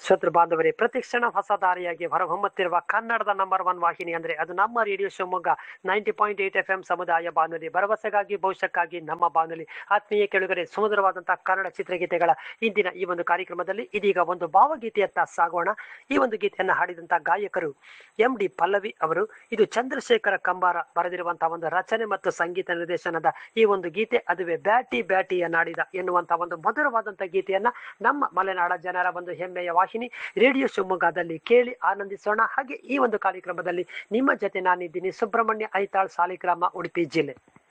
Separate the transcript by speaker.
Speaker 1: ಶ್ರೋತೃ ಬಾಂಧವರೇ ಪ್ರತಿಕ್ಷಣ ಹೊಸ ದಾರಿಯಾಗಿ ಹೊರಹೊಮ್ಮುತ್ತಿರುವ ಕನ್ನಡದ ನಂಬರ್ ಒನ್ ವಾಹಿನಿ ಅಂದ್ರೆ ಅದು ನಮ್ಮ radio Shivamogga ninety point eight F M ಸಮುದಾಯ ಬಾನುಲಿ ಭರವಸೆಗಾಗಿ ಭವಿಷ್ಯಕ್ಕಾಗಿ ನಮ್ಮ ಬಾನುಲಿ ಆತ್ಮೀಯ ಕೆಳಗರೆ ಸುಮಧುರವಾದಂತಹ ಕನ್ನಡ ಚಿತ್ರಗೀತೆಗಳ ಇಂದಿನ ಈ ಒಂದು ಕಾರ್ಯಕ್ರಮದಲ್ಲಿ ಇದೀಗ ಒಂದು ಭಾವಗೀತೆಯತ್ತ ಸಾಗೋಣ ಈ ಒಂದು ಗೀತೆಯನ್ನು ಹಾಡಿದಂತಹ ಗಾಯಕರು ಎಂ ಡಿ ಪಲ್ಲವಿ ಅವರು ಇದು ಚಂದ್ರಶೇಖರ ಕಂಬಾರ ಬರೆದಿರುವಂತಹ ಒಂದು ರಚನೆ ಮತ್ತು ಸಂಗೀತ ನಿರ್ದೇಶನದ ಈ ಒಂದು ಗೀತೆ ಅದುವೇ ಬ್ಯಾಟಿ ಬ್ಯಾಟಿಯ ನಾಡಿದ ಎನ್ನುವಂತಹ ಒಂದು ಮಧುರವಾದಂತಹ ಗೀತೆಯನ್ನ ನಮ್ಮ ಮಲೆನಾಡ ಜನರ ಒಂದು ಹೆಮ್ಮೆಯ ವಾಹಿನಿ ರೇಡಿಯೋ ಶಿವಮೊಗ್ಗದಲ್ಲಿ ಕೇಳಿ ಆನಂದಿಸೋಣ ಹಾಗೆ ಈ ಒಂದು ಕಾರ್ಯಕ್ರಮದಲ್ಲಿ ನಿಮ್ಮ ಜೊತೆ ನಾನಿದ್ದೀನಿ ಸುಬ್ರಹ್ಮಣ್ಯ ಐತಾಳ್ ಸಾಲಿಗ್ರಾಮ ಉಡುಪಿ ಜಿಲ್ಲೆ